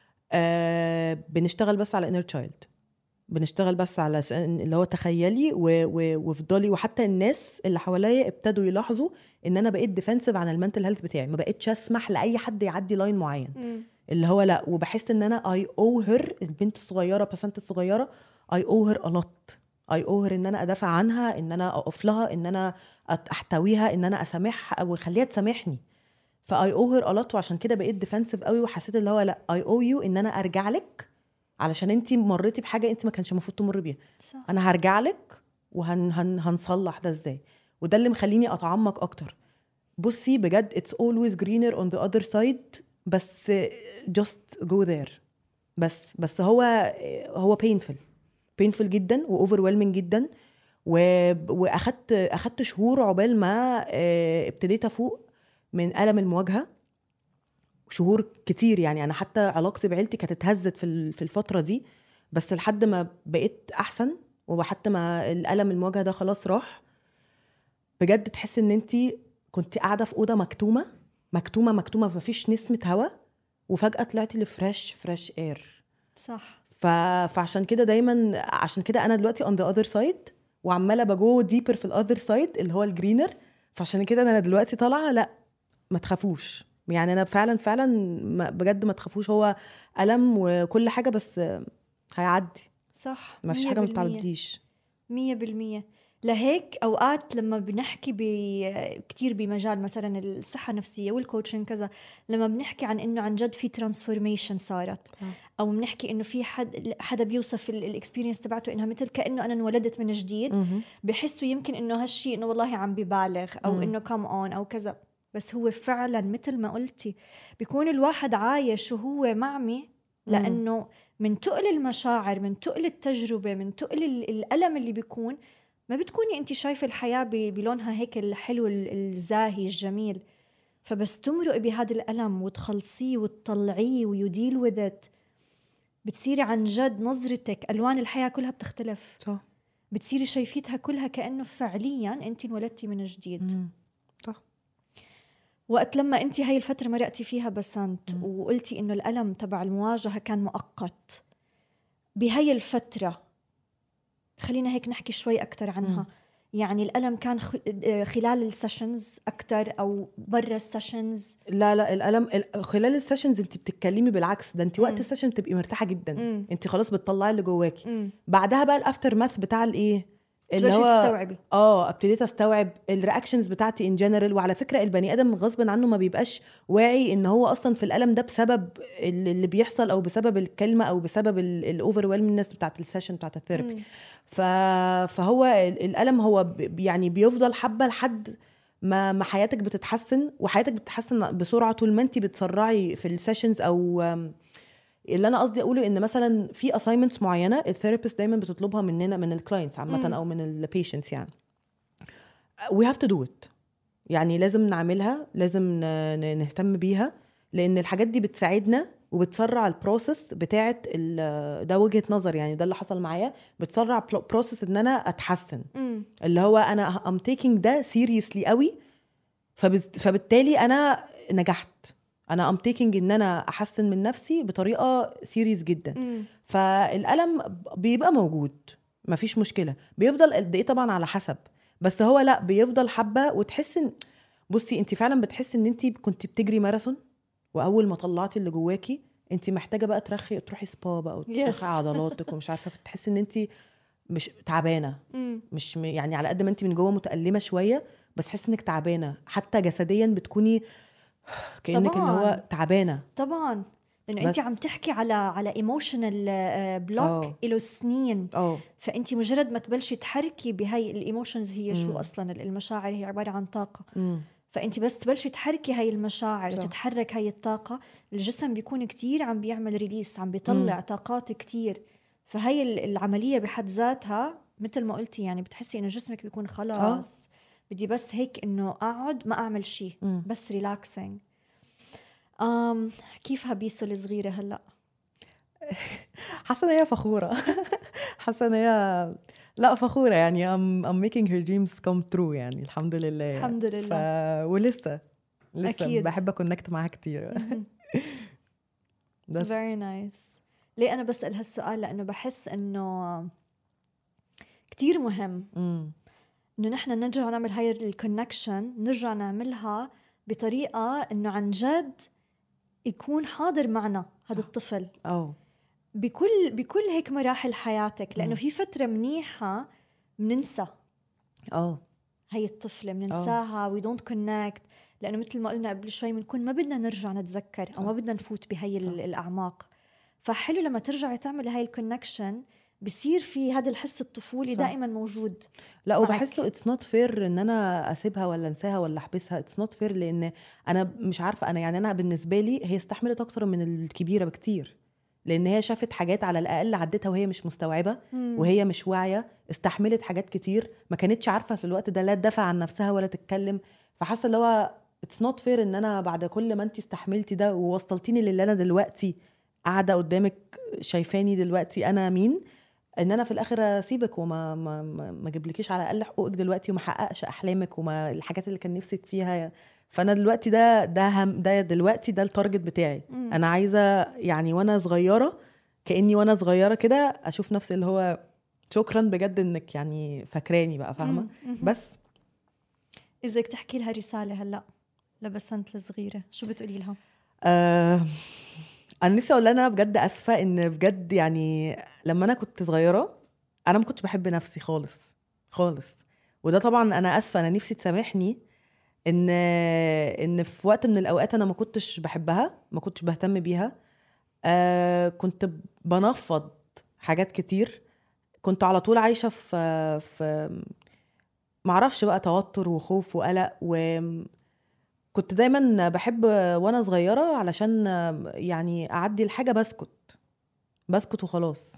B: آه بنشتغل بس على انر تشايلد بنشتغل بس على س- اللي هو تخيلي و- و- وافضلي وحتى الناس اللي حواليا ابتدوا يلاحظوا ان انا بقيت ديفنسيف عن المنتل هيلث بتاعي ما بقتش اسمح لاي حد يعدي لاين معين اللي هو لا وبحس ان انا اي او هير البنت الصغيره بسنت الصغيره اي او هير الوت اي او هير ان انا ادافع عنها ان انا اقف لها ان انا أت- احتويها ان انا اسامحها او اخليها تسامحني فاي او هير الوت وعشان كده بقيت ديفنسيف قوي وحسيت اللي هو لا اي او يو ان انا ارجع لك علشان انت مريتي بحاجه انت ما كانش المفروض تمر بيها
A: صح
B: انا هرجع لك وهن هن هنصلح ده ازاي وده اللي مخليني اتعمق اكتر بصي بجد it's always greener on the other side بس just go there بس بس هو هو painful painful جدا و overwhelming جدا و... واخدت اخدت شهور عقبال ما آه، ابتديت افوق من الم المواجهه شهور كتير يعني انا حتى علاقتي بعيلتي كانت اتهزت في ال- في الفتره دي بس لحد ما بقيت احسن وحتى ما الالم المواجهه ده خلاص راح بجد تحس ان انت كنت قاعده في اوضه مكتومه مكتومه مكتومه مفيش نسمه هوا وفجاه طلعتي لفريش فريش اير
A: صح
B: ف... فعشان كده دايما عشان كده انا دلوقتي on the other side وعماله بجو ديبر في الاذر سايد اللي هو الجرينر فعشان كده انا دلوقتي طالعه لا ما تخافوش يعني انا فعلا فعلا ما بجد ما تخافوش هو الم وكل حاجه بس هيعدي
A: صح
B: ما فيش حاجه ما
A: 100%.
B: بتعديش
A: مية بالمية لهيك أوقات لما بنحكي ب... كتير بمجال مثلا الصحة النفسية والكوتشنج كذا لما بنحكي عن إنه عن جد في ترانسفورميشن صارت أو بنحكي إنه في حد حدا بيوصف الإكسبيرينس تبعته إنها مثل كأنه أنا انولدت من جديد
B: مهم.
A: بحسوا يمكن إنه هالشي إنه والله عم ببالغ أو
B: مم.
A: إنه كم أون أو كذا بس هو فعلا مثل ما قلتي بيكون الواحد عايش وهو معمي لانه من تقل المشاعر من تقل التجربه من تقل ال- الالم اللي بيكون ما بتكوني انت شايفه الحياه ب- بلونها هيك الحلو ال- الزاهي الجميل فبس تمرقي بهذا الالم وتخلصيه وتطلعيه ويديل وذ بتصيري عن جد نظرتك الوان الحياه كلها بتختلف
B: صح
A: بتصيري شايفيتها كلها كانه فعليا انت انولدتي من جديد
B: مم. صح
A: وقت لما انت هاي الفتره مرقتي فيها بسنت
B: مم.
A: وقلتي انه الالم تبع المواجهه كان مؤقت بهاي الفتره خلينا هيك نحكي شوي اكثر عنها
B: مم.
A: يعني الالم كان خ- آه، خلال السيشنز اكثر او برا السيشنز
B: لا لا الالم ال- خلال السيشنز انت بتتكلمي بالعكس ده انت وقت
A: مم.
B: السيشن بتبقي مرتاحه جدا
A: مم.
B: انت خلاص بتطلعي اللي جواكي
A: امم
B: بعدها بقى الافتر ماث بتاع الايه اللي
A: تبلشي
B: هو
A: تستوعبي
B: اه ابتديت استوعب الرياكشنز بتاعتي ان جنرال وعلى فكره البني ادم غصب عنه ما بيبقاش واعي ان هو اصلا في الالم ده بسبب ال- اللي بيحصل او بسبب الكلمه او بسبب الاوفر ويلمنس بتاعت السيشن بتاعت الثيرابي
A: مم.
B: ف... فهو ال- الالم هو ب... يعني بيفضل حبه لحد ما ما حياتك بتتحسن وحياتك بتتحسن بسرعه طول ما انت بتسرعي في السيشنز او أم، اللي انا قصدي اقوله ان مثلا في اساينمنتس معينه الثيرابيست دايما بتطلبها مننا من الكلاينتس
A: مم.
B: عامه او من البيشنتس يعني we have to do it يعني لازم نعملها لازم ن- ن- نهتم بيها لان الحاجات دي بتساعدنا وبتسرع البروسيس بتاعت ال- ده وجهه نظر يعني ده اللي حصل معايا بتسرع بروسيس ان انا اتحسن
A: مم.
B: اللي هو انا ام تيكينج ده سيريسلي قوي فبز... فبالتالي انا نجحت انا ام تيكينج ان انا احسن من نفسي بطريقه سيريس جدا
A: مم.
B: فالالم بيبقى موجود مفيش مشكله بيفضل قد ايه طبعا على حسب بس هو لا بيفضل حبه وتحس ان بصي انت فعلا بتحسي ان انت كنت بتجري ماراثون واول ما طلعتي اللي جواكي انت محتاجه بقى ترخي تروحي سبا بقى وترخي
A: Yes.
B: عضلاتك ومش عارفه فتحسي ان انت مش تعبانه
A: مم.
B: مش م- يعني على قد ما انت من جوه متألمة شوية بس تحسي انك تعبانة حتى جسديا بتكوني كأنك اللي هو
A: طبعاً.
B: تعبانة
A: طبعا لانه انت
B: بس-
A: عم تحكي على على ايموشنال بلوك
B: آه.
A: له سنين
B: اه
A: فانت مجرد ما تبلشي تحركي بهاي الايموشنز هي شو
B: مم.
A: اصلا المشاعر هي عباره عن طاقه
B: أمم.
A: فانت بس تبلشي تحركي هاي المشاعر
B: صح.
A: وتتحرك هاي الطاقه الجسم بيكون كتير عم بيعمل ريليس عم بيطلع
B: مم.
A: طاقات كتير فهي ال- العمليه بحد ذاتها مثل ما قلتي يعني بتحسي انه جسمك بيكون خلاص بدي بس هيك انه اقعد ما اعمل شيء
B: مم.
A: بس ريلاكسينج أم كيف بيسو الصغيره هلا
B: حاسه ان هي فخوره حاسه ان هي لا فخوره يعني I'm, I'm making her dreams come true يعني الحمد لله يعني.
A: الحمد لله
B: ف... ولسه لسه
A: أكيد.
B: بحب اكونكت معاها كتير بس
A: فيري نايس ليه انا بسال هالسؤال لانه بحس انه كتير مهم
B: مم.
A: انه نحن نرجع نعمل هاي الكونكشن نرجع نعملها بطريقه انه عن جد يكون حاضر معنا هذا الطفل
B: اه
A: بكل بكل هيك مراحل حياتك لانه
B: مم.
A: في فتره منيحه بننسى
B: اه
A: هي الطفله بننساها وي دونت كونكت لانه مثل ما قلنا قبل شوي بنكون ما بدنا نرجع نتذكر او ما بدنا نفوت بهي ال-
B: صح.
A: الاعماق فحلو لما ترجعي تعملي هاي الكونكشن بصير في هذا الحس الطفولي
B: صح.
A: دائما موجود
B: لا
A: معك.
B: وبحسه اتس نوت فير ان انا اسيبها ولا انساها ولا احبسها اتس نوت فير لان انا مش عارفه انا يعني انا بالنسبه لي هي استحملت اكتر من الكبيره بكتير لان هي شافت حاجات على الاقل عدتها وهي مش مستوعبه وهي مش واعيه استحملت حاجات كتير ما كانتش عارفه في الوقت ده لا تدافع عن نفسها ولا تتكلم فحاسه اللي هو اتس نوت فير ان انا بعد كل ما انت استحملتي ده ووصلتيني للي انا دلوقتي قاعده قدامك شايفاني دلوقتي انا مين ان انا في الاخر اسيبك وما ما ما, ما اجيبلكيش على الاقل حقوقك دلوقتي وما احققش احلامك وما الحاجات اللي كان نفسك فيها فانا دلوقتي ده ده هم ده دلوقتي ده التارجت بتاعي
A: مم.
B: انا عايزه يعني وانا صغيره كاني وانا صغيره كده اشوف نفسي اللي هو شكرا بجد انك يعني فاكراني بقى فاهمه
A: مم. مم.
B: بس
A: اذا بدك تحكي لها رساله هلا لبسنت الصغيره شو بتقولي لها
B: آه انا نفسي اقول لها انا بجد اسفه ان بجد يعني لما انا كنت صغيره انا ما كنتش بحب نفسي خالص خالص وده طبعا انا اسفه انا نفسي تسامحني ان ان في وقت من الاوقات انا ما كنتش بحبها ما كنتش بهتم بيها آه كنت بنفض حاجات كتير كنت على طول عايشه في في معرفش بقى توتر وخوف وقلق وكنت دايما بحب وانا صغيره علشان يعني اعدي الحاجه بسكت بسكت وخلاص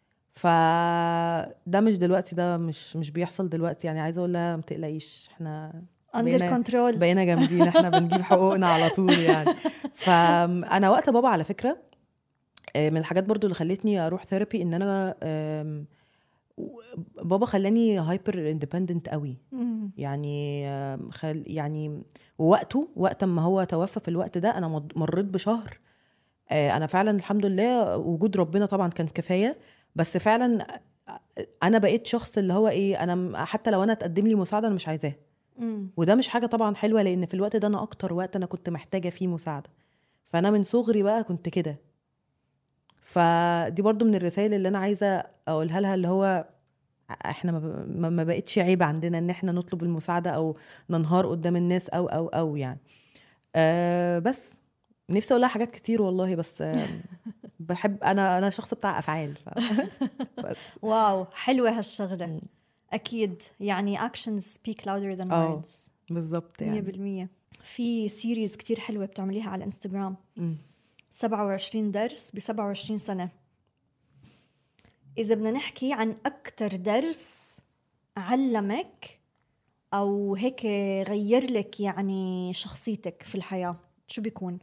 B: فده مش دلوقتي ده مش مش بيحصل دلوقتي يعني عايزه اقول لها ما تقلقيش احنا
A: اندر
B: بقينا-
A: كنترول
B: بقينا جامدين احنا بنجيب حقوقنا على طول يعني فانا وقت بابا على فكره آه، من الحاجات برضو اللي خلتني اروح ثيرابي ان انا آم، و- بابا خلاني هايبر اندبندنت قوي يعني آم، خل يعني ووقته وقت ما هو توفى في الوقت ده انا مض- مريت بشهر آه، انا فعلا الحمد لله وجود ربنا طبعا كان كفايه بس فعلا انا بقيت شخص اللي هو ايه انا م- حتى لو انا تقدم لي مساعده انا مش عايزاها وده مش حاجه طبعا حلوه لان في الوقت ده انا اكتر وقت انا كنت محتاجه فيه مساعده فانا من صغري بقى كنت كده فدي برضو من الرسائل اللي انا عايزه اقولها لها اللي هو احنا ما ب- ما ما بقتش عيب عندنا ان احنا نطلب المساعده او ننهار قدام الناس او او او يعني أه بس نفسي اقول لها حاجات كتير والله بس آه، بحب انا انا شخص بتاع افعال ف... بس
A: واو حلوه هالشغله
B: مم.
A: اكيد يعني actions speak louder than
B: آه.
A: words
B: بالظبط يعني
A: 100% في سيريز كتير حلوه بتعمليها على الانستغرام
B: مم.
A: 27 درس ب 27 سنه اذا بدنا نحكي عن اكثر درس علمك او هيك غير لك يعني شخصيتك في الحياه شو بيكون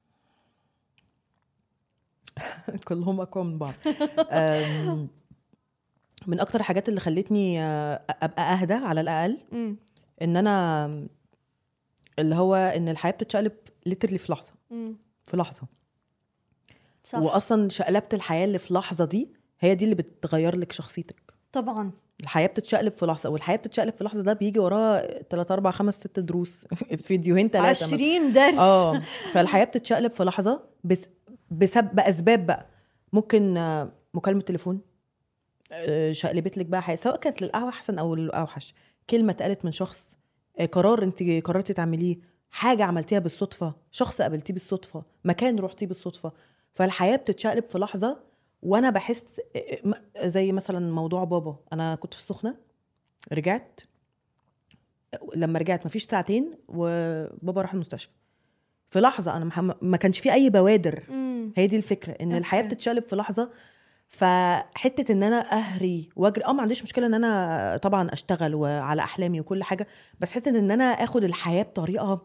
B: كلهم اقوى من بعض أم، من اكتر الحاجات اللي خلتني آه، ابقى اهدى على الاقل
A: امم
B: ان انا اللي هو ان الحياه بتتشقلب ليترلي في لحظه في لحظه
A: صح
B: واصلا شقلبه الحياه اللي في لحظه دي هي دي اللي بتغير لك شخصيتك
A: طبعا
B: الحياه بتتشقلب في لحظه والحياه بتتشقلب في لحظه ده بيجي وراها 3 4 5 6 دروس فيديوهين ثلاثه
A: 20 درس
B: اه فالحياه بتتشقلب في لحظه بس بسبب باسباب بقى ممكن آه، مكالمه تليفون آه، شقلبت لك بقى حياه سواء كانت للاحسن او للاوحش كلمه اتقالت من شخص آه، قرار انت قررتي تعمليه حاجه عملتيها بالصدفه شخص قابلتيه بالصدفه مكان رحتيه بالصدفه فالحياه بتتشقلب في لحظه وانا بحس آه، م- زي مثلا موضوع بابا انا كنت في السخنه رجعت لما رجعت مفيش ساعتين وبابا راح المستشفى في لحظه انا مح- ما كانش في اي بوادر
A: مم.
B: هي دي الفكره ان
A: أوكي.
B: الحياه بتتشقلب في لحظه فحته ان انا اهري واجري اه ما عنديش مشكله ان انا طبعا اشتغل وعلى احلامي وكل حاجه بس حته ان انا اخد الحياه بطريقه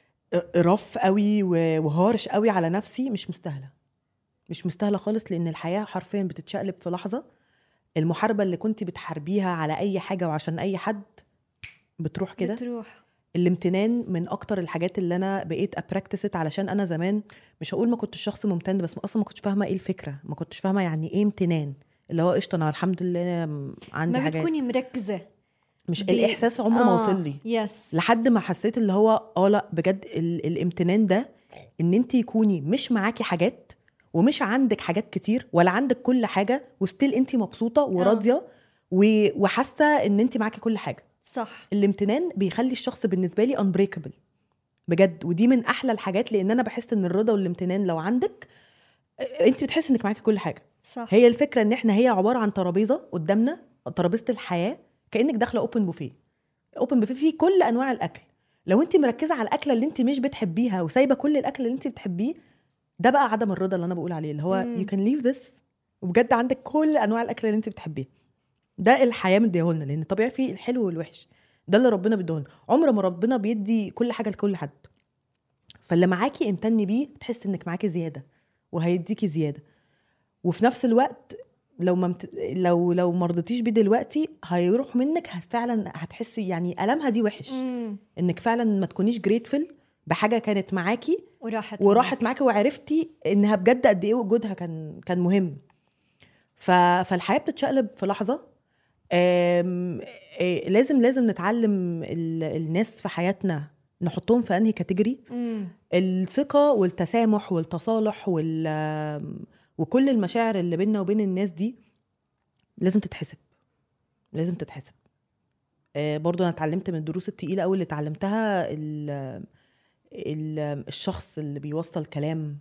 B: رف قوي و- وهارش قوي على نفسي مش مستاهله مش مستاهله خالص لان الحياه حرفيا بتتشقلب في لحظه المحاربه اللي كنت بتحاربيها على اي حاجه وعشان اي حد بتروح كده
A: بتروح
B: الامتنان من اكتر الحاجات اللي انا بقيت ابراكتست علشان انا زمان مش هقول ما كنتش شخص ممتن بس اصلا ما كنتش فاهمه ايه الفكره ما كنتش فاهمه يعني ايه امتنان اللي هو قشطه انا الحمد لله عندي
A: ما
B: حاجات
A: بتكوني مركزه
B: مش
A: بي-
B: الاحساس عمره ما وصل لي
A: يس
B: لحد ما حسيت اللي هو اه لا بجد ال- الامتنان ده ان انت يكوني مش معاكي حاجات ومش عندك حاجات كتير ولا عندك كل حاجه وستيل انت مبسوطه وراضيه و- وحاسه ان انت معاكي كل حاجه
A: صح
B: الامتنان بيخلي الشخص بالنسبه لي unbreakable بجد ودي من احلى الحاجات لان انا بحس ان الرضا والامتنان لو عندك آه، انت بتحس انك معاكي كل حاجه
A: صح
B: هي الفكره ان احنا هي عباره عن ترابيزه قدامنا ترابيزه الحياه كانك داخله اوبن بوفيه اوبن بوفيه فيه كل انواع الاكل لو انت مركزه على الاكله اللي انت مش بتحبيها وسايبه كل الاكل اللي انت بتحبيه ده بقى عدم الرضا اللي انا بقول عليه اللي هو
A: مم.
B: يو كان ليف ذس وبجد عندك كل انواع الاكل اللي انت بتحبيه ده الحياه مديهولنا لان طبيعي فيه الحلو والوحش ده اللي ربنا بيديهولنا عمر ما ربنا بيدي كل حاجه لكل حد فاللي معاكي امتني بيه تحس انك معاكي زياده وهيديكي زياده وفي نفس الوقت لو ما مت... لو لو ما رضيتيش بيه دلوقتي هيروح منك هت- فعلا هتحسي يعني المها دي وحش
A: مم.
B: انك فعلا ما تكونيش جريتفل بحاجه كانت معاكي
A: وراحت
B: وراحت معاكي وعرفتي انها بجد قد ايه وجودها كان كان مهم ف... فالحياه بتتشقلب في لحظه آم... آه، لازم لازم نتعلم ال... الناس في حياتنا نحطهم في انهي كاتيجوري
A: مم.
B: الثقه والتسامح والتصالح وال آم، وكل المشاعر اللي بيننا وبين الناس دي لازم تتحسب لازم تتحسب آه، برضو انا اتعلمت من الدروس التقيله قوي اللي اتعلمتها ال... ال... الشخص اللي بيوصل كلام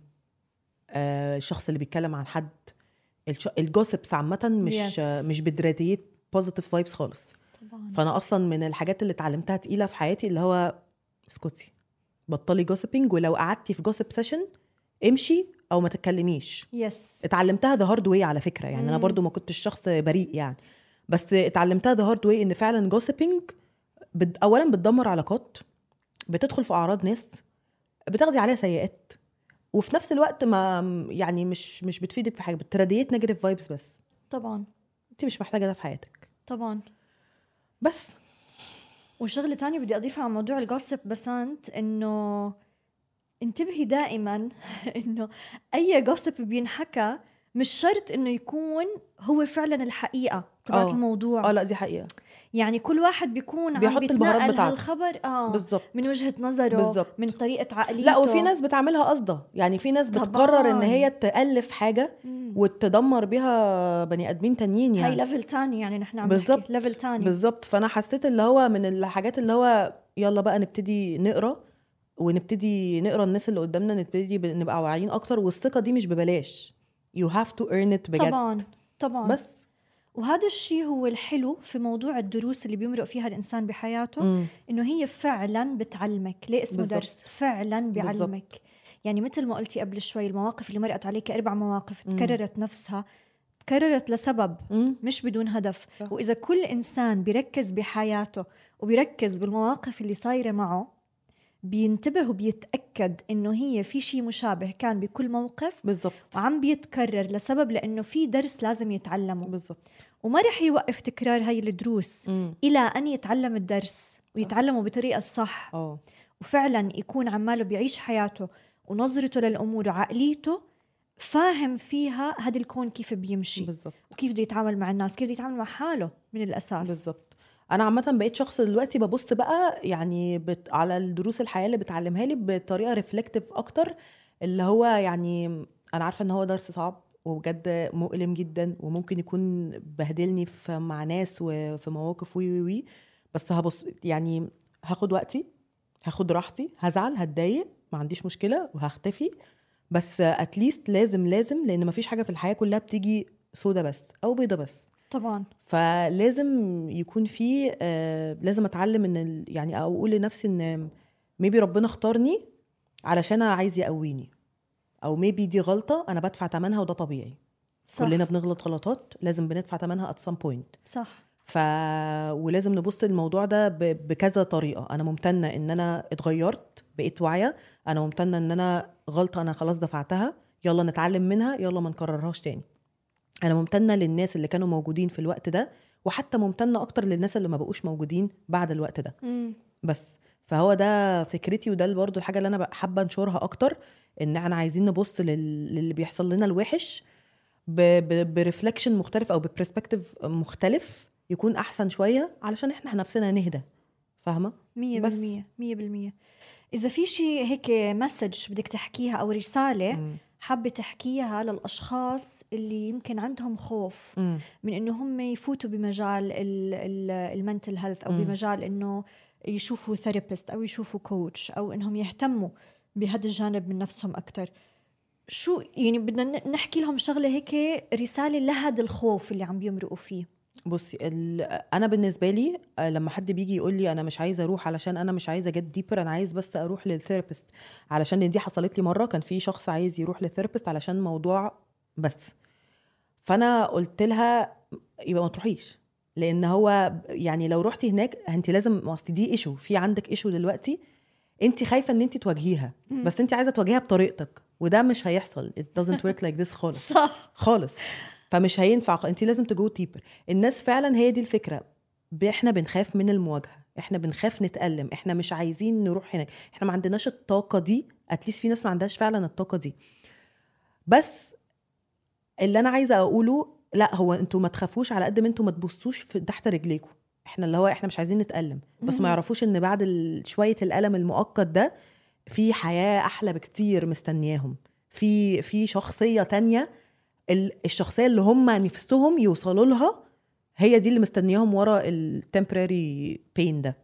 B: آه، الشخص اللي بيتكلم عن حد الش... الجوسبس عامه مش
A: Yes.
B: مش بتراديت بوزيتيف فايبس خالص
A: طبعا
B: فانا اصلا من الحاجات اللي اتعلمتها تقيله في حياتي اللي هو اسكتي بطلي جوسبينج ولو قعدتي في جوسب سيشن امشي او ما تتكلميش
A: يس
B: اتعلمتها ذا هارد واي على فكره يعني انا
A: مم.
B: برضو ما كنتش شخص بريء يعني بس اتعلمتها ذا هارد واي ان فعلا جوسبينج بد... اولا بتدمر علاقات بتدخل في اعراض ناس بتاخدي عليها سيئات وفي نفس الوقت ما يعني مش مش بتفيدك في حاجه بتراديت نيجاتيف فايبس بس
A: طبعا
B: انت مش محتاجه ده في حياتك
A: طبعا
B: بس
A: وشغله تانية بدي اضيفها على موضوع الجوسب بسنت انه انتبهي دائما انه اي جوسب بينحكى مش شرط انه يكون هو فعلا الحقيقه تبعت
B: آه.
A: الموضوع
B: اه لا دي حقيقه
A: يعني كل واحد بيكون عم
B: بيحط البهارات
A: بيتنقل
B: بتاعته.
A: هالخبر اه
B: بالظبط
A: من وجهه نظره
B: بالظبط.
A: من طريقه عقليته
B: لا وفي ناس بتعملها قصده يعني في ناس
A: طبعاً.
B: بتقرر ان هي تالف حاجه
A: مم.
B: وتدمر بيها بني ادمين تانيين
A: هاي
B: يعني
A: ليفل تاني يعني نحن عم
B: بالظبط.
A: نحكي ليفل تاني
B: بالظبط فانا حسيت اللي هو من الحاجات اللي هو يلا بقى نبتدي نقرا ونبتدي نقرا الناس اللي قدامنا نبتدي ب- نبقى واعيين اكتر والثقه دي مش ببلاش يو هاف تو earn it بجد
A: طبعا طبعا
B: بس
A: وهذا الشيء هو الحلو في موضوع الدروس اللي بيمرق فيها الانسان بحياته
B: مم.
A: انه هي فعلا بتعلمك ليه اسمه
B: بالظبط.
A: درس فعلا بيعلمك يعني مثل ما قلتي قبل شوي المواقف اللي مرقت عليك اربع مواقف
B: مم.
A: تكررت نفسها تكررت لسبب
B: مم.
A: مش بدون هدف
B: صح.
A: واذا كل انسان بيركز بحياته وبيركز بالمواقف اللي صايره معه بينتبه وبيتاكد انه هي في شيء مشابه كان بكل موقف
B: بالظبط
A: وعم بيتكرر لسبب لانه في درس لازم يتعلمه
B: بالظبط
A: وما رح يوقف تكرار هاي الدروس
B: مم.
A: الى ان يتعلم الدرس ويتعلمه بطريقه الصح
B: اه
A: وفعلا يكون عماله بيعيش حياته ونظرته للامور وعقليته فاهم فيها هذا الكون كيف بيمشي
B: بالظبط
A: وكيف بده يتعامل مع الناس كيف بده يتعامل مع حاله من الاساس
B: بالظبط انا عامه بقيت شخص دلوقتي ببص بقى يعني بت... على الدروس الحياه اللي بتعلمها لي بطريقه ريفلكتيف اكتر اللي هو يعني انا عارفه ان هو درس صعب وبجد مؤلم جدا وممكن يكون بهدلني في مع ناس وفي مواقف وي وي وي بس هبص يعني هاخد وقتي هاخد راحتي هزعل هتضايق ما عنديش مشكله وهختفي بس اتليست لازم لازم لان مفيش حاجه في الحياه كلها بتيجي سودا بس او بيضه بس
A: طبعا
B: فلازم يكون في آه لازم اتعلم ان ال- يعني او اقول لنفسي ان ميبي ربنا اختارني علشان عايز يقويني او ميبي دي غلطه انا بدفع ثمنها وده طبيعي
A: صح
B: كلنا بنغلط غلطات لازم بندفع ثمنها at some point
A: صح
B: ف ولازم نبص للموضوع ده ب... بكذا طريقه انا ممتنه ان انا اتغيرت بقيت واعيه انا ممتنه ان انا غلطه انا خلاص دفعتها يلا نتعلم منها يلا ما نكررهاش تاني انا ممتنه للناس اللي كانوا موجودين في الوقت ده وحتى ممتنه اكتر للناس اللي ما بقوش موجودين بعد الوقت ده
A: مم.
B: بس فهو ده فكرتي وده برضه الحاجه اللي انا بقى حابه انشرها اكتر ان احنا عايزين نبص لل... للي بيحصل لنا الوحش ب... ب... برفلكشن مختلف او ببرسبكتيف مختلف يكون احسن شويه علشان احنا نفسنا نهدى فاهمه
A: مية
B: بس.
A: بالمية مية بالمية إذا في شيء هيك مسج بدك تحكيها أو رسالة حابة تحكيها للأشخاص اللي يمكن عندهم خوف
B: مم.
A: من إنه هم يفوتوا بمجال المنتل هيلث أو
B: مم.
A: بمجال إنه يشوفوا ثيرابيست أو يشوفوا كوتش أو إنهم يهتموا بهذا الجانب من نفسهم أكتر شو يعني بدنا ن- نحكي لهم شغلة هيك رسالة لهذا الخوف اللي عم بيمرقوا فيه
B: بصي ال... انا بالنسبه لي آه، لما حد بيجي يقول لي انا مش عايزه اروح علشان انا مش عايزه جت ديبر انا عايز بس اروح للثيرابيست علشان دي حصلت لي مره كان في شخص عايز يروح للثيرابيست علشان موضوع بس فانا قلت لها يبقى ما تروحيش لان هو يعني لو رحتي هناك انت لازم اصل دي ايشو في عندك ايشو دلوقتي انت خايفه ان انت تواجهيها بس انت عايزه تواجهها بطريقتك وده مش هيحصل it doesn't work like this خالص
A: صح
B: خالص فمش هينفع انت لازم تجو ديبر الناس فعلا هي دي الفكره ب- احنا بنخاف من المواجهه احنا بنخاف نتألم احنا مش عايزين نروح هناك احنا ما عندناش الطاقه دي اتليست في ناس ما عندهاش فعلا الطاقه دي بس اللي انا عايزه اقوله لا هو انتوا ما تخافوش على قد ما انتوا ما تبصوش في تحت رجليكم احنا اللي هو احنا مش عايزين نتألم بس ما
A: مهم.
B: يعرفوش ان بعد ال- شويه الألم المؤقت ده في حياه احلى بكتير مستنياهم في في شخصيه تانية ال- الشخصيه اللي هم نفسهم يوصلوا لها هي دي اللي مستنياهم ورا التمبراري بين ده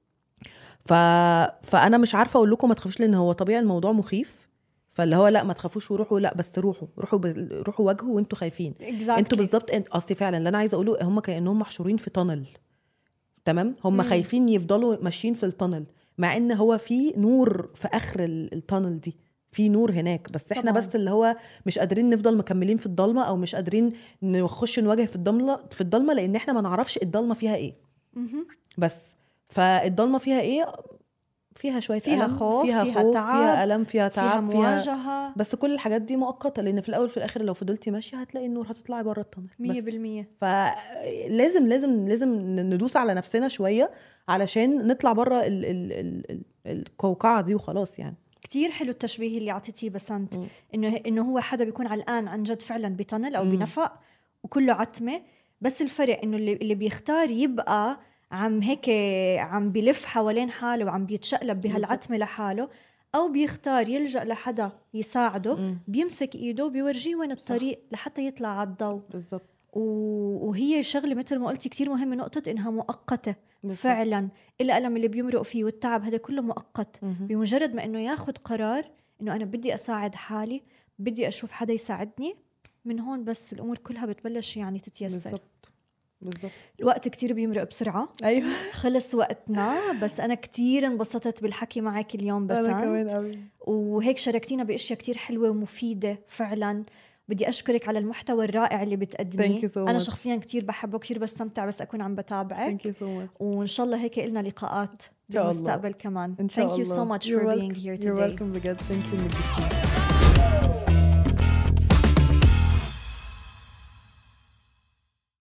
B: ف... فانا مش عارفه اقول لكم ما تخافوش لان هو طبيعي الموضوع مخيف فاللي هو لا ما تخافوش وروحوا لا بس روحوا روحوا ب... روحوا واجهوا وانتوا خايفين
A: exactly.
B: انتوا بالظبط انت- اصلي فعلا اللي انا عايزه اقوله هم كانهم محشورين في تانل تمام هم
A: مم.
B: خايفين يفضلوا ماشيين في التانل مع ان هو في نور في اخر ال- التانل دي في نور هناك بس احنا
A: طبعاً.
B: بس اللي هو مش قادرين نفضل مكملين في الضلمه او مش قادرين نخش نواجه في الضلمه في الضلمه لان احنا ما نعرفش الضلمه فيها ايه
A: مهم.
B: بس فالضلمه فيها ايه فيها شويه
A: فيها
B: ألم،
A: خوف،
B: فيها,
A: فيها
B: خوف
A: تعب،
B: فيها الم فيها
A: فيها
B: تعب فيها
A: مواجهة
B: بس كل الحاجات دي مؤقته لان في الاول في الاخر لو فضلتي ماشيه هتلاقي النور هتطلعي بره التنل
A: مية
B: بس.
A: بالمية
B: فلازم لازم لازم ندوس على نفسنا شويه علشان نطلع بره ال- ال- ال- ال- القوقعه دي وخلاص يعني
A: كتير حلو التشبيه اللي اعطيتيه بسنت
B: مم.
A: انه انه هو حدا بيكون علقان عن جد فعلا بتنل او
B: مم.
A: بنفق وكله عتمه بس الفرق انه اللي, اللي بيختار يبقى عم هيك عم بلف حوالين حاله وعم بيتشقلب بهالعتمه لحاله او بيختار يلجا لحدا يساعده
B: مم.
A: بيمسك ايده وبيورجيه وين الطريق لحتى يطلع على الضوء
B: بالظبط
A: و- وهي شغله مثل ما قلتي كتير مهمه نقطه انها مؤقته
B: بالظبط.
A: فعلا الالم اللي بيمرق فيه والتعب هذا كله مؤقت
B: مهم.
A: بمجرد ما انه ياخذ قرار انه انا بدي اساعد حالي بدي اشوف حدا يساعدني من هون بس الامور كلها بتبلش يعني تتيسر
B: بالظبط بالظبط
A: الوقت كتير بيمرق بسرعه
B: ايوه
A: خلص وقتنا بس انا كتير انبسطت بالحكي معك اليوم بس
B: انا كمان قوي
A: وهيك شاركتينا باشياء كتير حلوه ومفيده فعلا بدي اشكرك على المحتوى الرائع اللي بتقدميه
B: Thank you so
A: انا
B: much.
A: شخصيا كتير بحبه كتير بستمتع بس اكون عم بتابعك
B: ثانك يو سو ماتش
A: وان شاء الله هيك لنا لقاءات
B: شاء الله.
A: بالمستقبل كمان
B: ان شاء
A: thank
B: الله
A: you so much
B: You're
A: for
B: welcome.
A: being here
B: You're
A: today
B: welcome بجد ثانك يو انك جبتيني